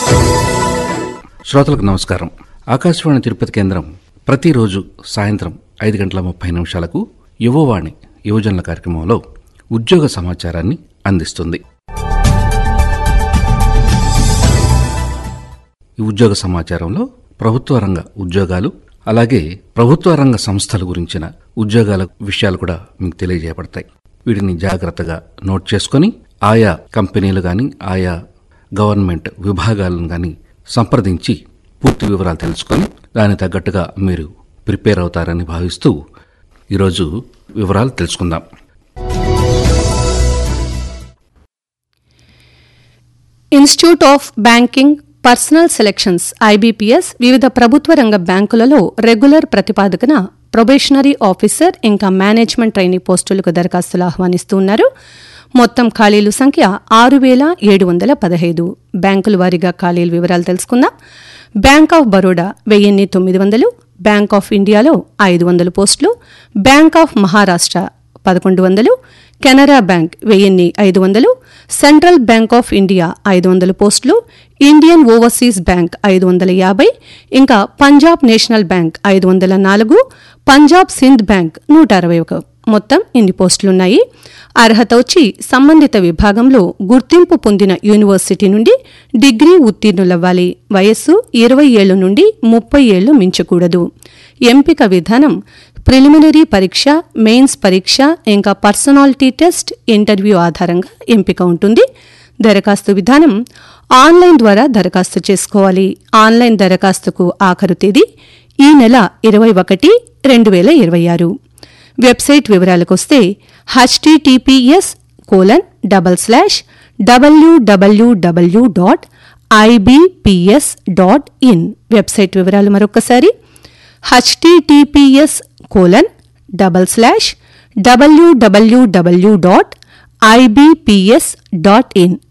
శ్రోతలకు నమస్కారం ఆకాశవాణి తిరుపతి కేంద్రం ప్రతిరోజు సాయంత్రం ఐదు గంటల ముప్పై నిమిషాలకు యువవాణి యువజనుల కార్యక్రమంలో ఉద్యోగ సమాచారాన్ని అందిస్తుంది ఈ ఉద్యోగ సమాచారంలో ప్రభుత్వ రంగ ఉద్యోగాలు అలాగే ప్రభుత్వ రంగ సంస్థల గురించిన ఉద్యోగాల విషయాలు కూడా మీకు తెలియజేయబడతాయి వీటిని జాగ్రత్తగా నోట్ చేసుకొని ఆయా కంపెనీలు కానీ ఆయా గవర్నమెంట్ విభాగాలను కానీ సంప్రదించి పూర్తి వివరాలు తెలుసుకొని దానికి తగ్గట్టుగా మీరు ప్రిపేర్ అవుతారని భావిస్తూ ఈరోజు వివరాలు తెలుసుకుందాం institute of banking personnel selections IBPS వివిధ ప్రభుత్వ రంగ బ్యాంకులలో రెగ్యులర్ ప్రతిపాదకన ప్రొబేషనరీ ఆఫీసర్ ఇంకా మేనేజ్మెంట్ ట్రైనీ పోస్టులకు దరఖాస్తులు ఆహ్వానిస్తున్నారు మొత్తం ఖాళీలు సంఖ్య ఆరు వేల ఏడు వందల పదహైదు బ్యాంకుల వారీగా ఖాళీల వివరాలు తెలుసుకుందాం బ్యాంక్ ఆఫ్ బరోడా వెయ్యిన్ని తొమ్మిది వందలు బ్యాంక్ ఆఫ్ ఇండియాలో ఐదు వందల పోస్టులు బ్యాంక్ ఆఫ్ మహారాష్ట్ర పదకొండు వందలు కెనరా బ్యాంక్ వెయ్యిన్ని ఐదు వందలు సెంట్రల్ బ్యాంక్ ఆఫ్ ఇండియా ఐదు వందల పోస్టులు ఇండియన్ ఓవర్సీస్ బ్యాంక్ ఐదు వందల యాభై ఇంకా పంజాబ్ నేషనల్ బ్యాంక్ ఐదు వందల నాలుగు పంజాబ్ సింధ్ బ్యాంక్ నూట అరవై ఒక మొత్తం ఇన్ని పోస్టులున్నాయి అర్హత వచ్చి సంబంధిత విభాగంలో గుర్తింపు పొందిన యూనివర్సిటీ నుండి డిగ్రీ ఉత్తీర్ణులవ్వాలి వయస్సు ఇరవై ఏళ్ల నుండి ముప్పై ఏళ్లు మించకూడదు ఎంపిక విధానం ప్రిలిమినరీ పరీక్ష మెయిన్స్ పరీక్ష ఇంకా పర్సనాలిటీ టెస్ట్ ఇంటర్వ్యూ ఆధారంగా ఎంపిక ఉంటుంది దరఖాస్తు విధానం ఆన్లైన్ ద్వారా దరఖాస్తు చేసుకోవాలి ఆన్లైన్ దరఖాస్తుకు ఆఖరు తేదీ ఈ నెల ఇరవై ఒకటి రెండు వేల ఇరవై ఆరు వెబ్సైట్ వివరాలకొస్తే HTTPS colon double slash WWW dot IBPS dot in website వివరాలు మరొకసారి HTTPS colon double slash WWW dot IBPS dot in